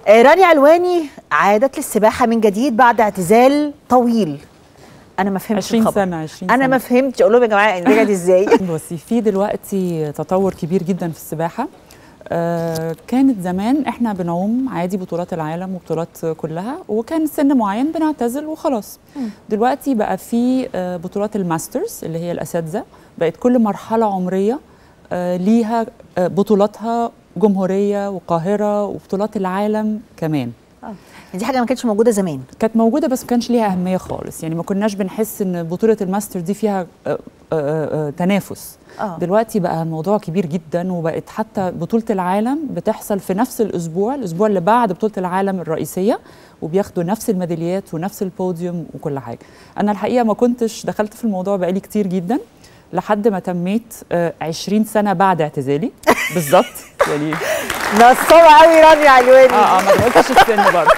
آه، رانيا علواني عادت للسباحه من جديد بعد اعتزال طويل انا ما فهمتش 20 الخبر. سنه 20 انا سنة. ما فهمتش اقول لهم يا جماعه رجعت ازاي بصي في دلوقتي تطور كبير جدا في السباحه آه كانت زمان احنا بنعوم عادي بطولات العالم وبطولات كلها وكان سن معين بنعتزل وخلاص دلوقتي بقى في آه بطولات الماسترز اللي هي الاساتذه بقت كل مرحله عمريه آه ليها آه بطولاتها جمهوريه وقاهره وبطولات العالم كمان دي حاجه ما كانتش موجوده زمان كانت موجوده بس ما كانش ليها اهميه خالص يعني ما كناش بنحس ان بطوله الماستر دي فيها آه، آه، آه، تنافس اه دلوقتي بقى الموضوع كبير جدا وبقت حتى بطوله العالم بتحصل في نفس الاسبوع الاسبوع اللي بعد بطوله العالم الرئيسيه وبياخدوا نفس الميداليات ونفس البوديوم وكل حاجه انا الحقيقه ما كنتش دخلت في الموضوع بقالي كتير جدا لحد ما تميت آه، 20 سنه بعد اعتزالي بالظبط يعني نصابه قوي رانيا علواني اه اه ما قلتش السن برضه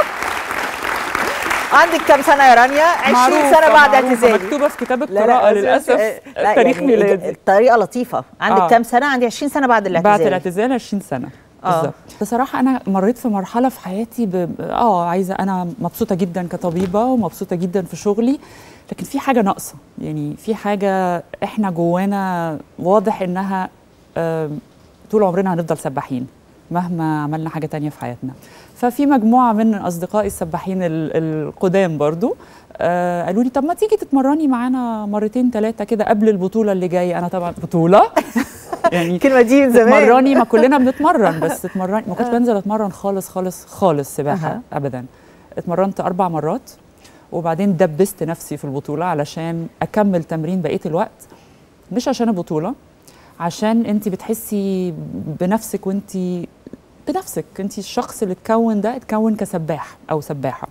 عندك كام سنه يا رانيا 20 معروفة- سنه بعد معروفة، اعتزالي مكتوبه في كتاب لا، لا، القراءه بس- للاسف لا، تاريخ يعني ميلادي الطريقه لطيفه عندك آه. كام سنه عندي 20 سنه بعد الاعتزال بعد الاعتزال 20 سنه آه. بالظبط بصراحه انا مريت في مرحله في حياتي ب... اه عايزه انا مبسوطه جدا كطبيبه ومبسوطه جدا في شغلي لكن في حاجه ناقصه يعني في حاجه احنا جوانا واضح انها آم، طول عمرنا هنفضل سباحين مهما عملنا حاجه تانية في حياتنا ففي مجموعه من اصدقائي السباحين ال- القدام برضو آه قالوا لي طب ما تيجي تتمرني معانا مرتين ثلاثه كده قبل البطوله اللي جايه انا طبعا بطوله يعني الكلمه دي من زمان تتمرني ما كلنا بنتمرن بس تتمرني ما كنتش بنزل اتمرن خالص خالص خالص سباحه أها. ابدا اتمرنت اربع مرات وبعدين دبست نفسي في البطوله علشان اكمل تمرين بقيه الوقت مش عشان البطوله عشان انت بتحسي بنفسك وانت بنفسك انت الشخص اللي اتكون ده اتكون كسباح او سباحه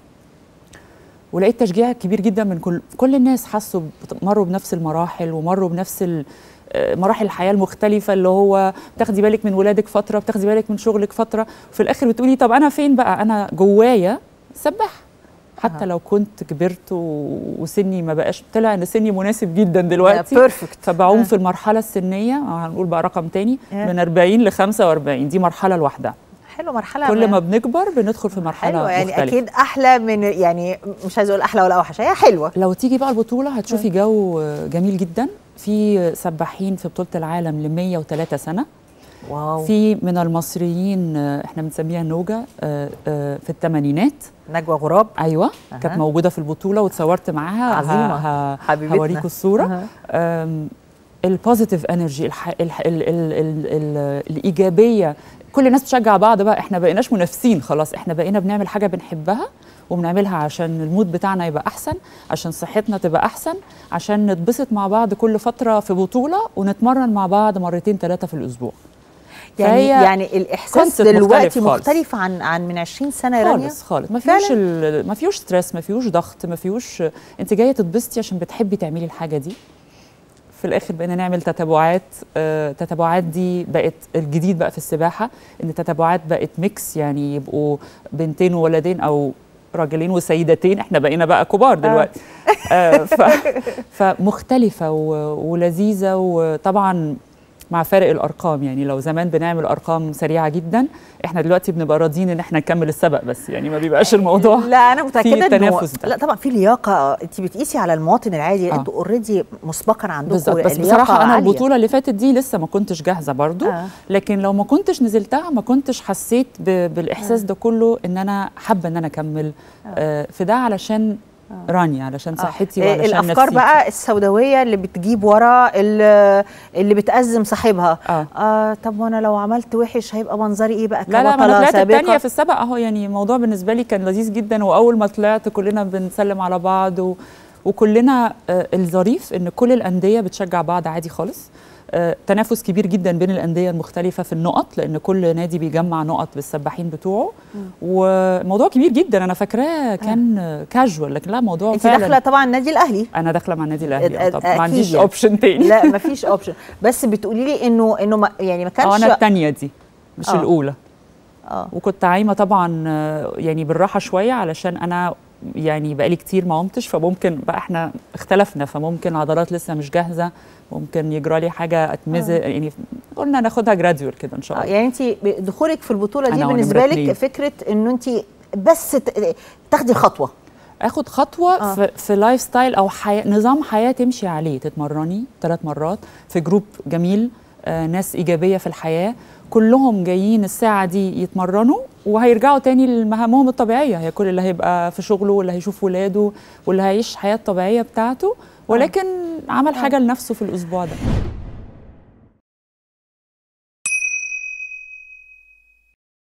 ولقيت تشجيع كبير جدا من كل كل الناس حسوا بت- مروا بنفس المراحل ومروا بنفس ال- آه، مراحل الحياه المختلفه اللي هو بتاخدي بالك من ولادك فتره بتاخدي بالك من شغلك فتره وفي الاخر بتقولي طب انا فين بقى انا جوايا سباح حتى أها. لو كنت كبرت و- وسني ما بقاش طلع ان سني مناسب جدا دلوقتي بيرفكت فبعوم آه. في المرحله السنيه هنقول بقى رقم تاني آه. من 40 ل 45 دي مرحله لوحدها حلو مرحله كل ما بنكبر بندخل في مرحله حلوه يعني مختلفة. اكيد احلى من يعني مش عايزه اقول احلى ولا اوحش هي حلوه لو تيجي بقى البطولة هتشوفي جو جميل جدا في سباحين في بطولة العالم ل 103 سنة واو في من المصريين آه، احنا بنسميها نوجا آه، آه، في الثمانينات نجوى غراب ايوه أها. كانت موجودة في البطولة واتصورت معاها عظيمة. ه- ه- حبيبتنا. هوريكوا الصورة أها. أم، البوزيتيف انرجي الح... الح... ال... ال... ال... ال... الايجابيه كل الناس بتشجع بعض بقى احنا بقيناش منافسين خلاص احنا بقينا بنعمل حاجه بنحبها وبنعملها عشان المود بتاعنا يبقى احسن عشان صحتنا تبقى احسن عشان نتبسط مع بعض كل فتره في بطوله ونتمرن مع بعض مرتين ثلاثه في الاسبوع يعني فهي يعني الاحساس concept دلوقتي مختلف خالص. مختلف عن عن من 20 سنه يا رانيا خالص خالص ما فيهوش فعلاً؟ ال- ما فيهوش ستريس ما فيهوش ضغط ما فيهوش انت جايه تتبسطي عشان بتحبي تعملي الحاجه دي في الاخر بقينا نعمل تتابعات آه، تتابعات دي بقت الجديد بقى في السباحه ان التتابعات بقت ميكس يعني يبقوا بنتين وولدين او راجلين وسيدتين احنا بقينا بقى كبار دلوقتي آه ف فمختلفه و- ولذيذه وطبعا مع فارق الارقام يعني لو زمان بنعمل ارقام سريعه جدا احنا دلوقتي بنبقى راضيين ان احنا نكمل السبق بس يعني ما بيبقاش الموضوع لا انا متاكده انه التنافس ده. لا طبعا في لياقه انت بتقيسي على المواطن العادي آه. انتوا اوريدي مسبقا عندكم بالظبط بس لياقة بصراحه انا عالية. البطوله اللي فاتت دي لسه ما كنتش جاهزه برضو آه. لكن لو ما كنتش نزلتها ما كنتش حسيت ب- بالاحساس ده كله ان انا حابه ان انا اكمل آه في ده علشان رانيا علشان صحتي آه. وعلشان الافكار نفسيتي. بقى السوداويه اللي بتجيب ورا اللي, اللي بتأزم صاحبها آه. آه طب وانا لو عملت وحش هيبقى منظري ايه بقى لا لا ما كبطلة انا طلعت سابقة؟ الثانيه في السبق اهو يعني الموضوع بالنسبه لي كان لذيذ جدا واول ما طلعت كلنا بنسلم على بعض و... وكلنا آه الظريف ان كل الانديه بتشجع بعض عادي خالص آه تنافس كبير جدا بين الانديه المختلفه في النقط لان كل نادي بيجمع نقط بالسباحين بتوعه وموضوع كبير جدا انا فاكراه كان آه. كاجوال لكن لا موضوع انت فعلا داخله طبعا النادي الاهلي انا داخله مع النادي الاهلي آه، أكيد طب ما عنديش يعني. اوبشن تاني لا مفيش اوبشن بس بتقولي لي انه انه ما يعني ما اه كانش انا الثانيه دي مش آه. الاولى اه وكنت عايمه طبعا آه، يعني بالراحه شويه علشان انا يعني بقالي كتير ما عمتش فممكن بقى احنا اختلفنا فممكن عضلات لسه مش جاهزه ممكن يجرى لي حاجه اتمزق يعني قلنا ناخدها جراديوال كده ان شاء آه، الله يعني انت دخولك في البطوله دي أنا بالنسبه ونمرة لك اتنين. فكره انه انت بس ت- تاخدي خطوه اخد خطوه آه. آه. في, في لايف ستايل او حياة نظام حياه تمشي عليه تتمرني ثلاث مرات في جروب جميل آه ناس ايجابيه في الحياه كلهم جايين الساعه دي يتمرنوا وهيرجعوا تاني لمهامهم الطبيعيه هي كل اللي هيبقى في شغله واللي هيشوف ولاده واللي هيعيش حياه طبيعيه بتاعته ولكن عمل حاجه لنفسه في الاسبوع ده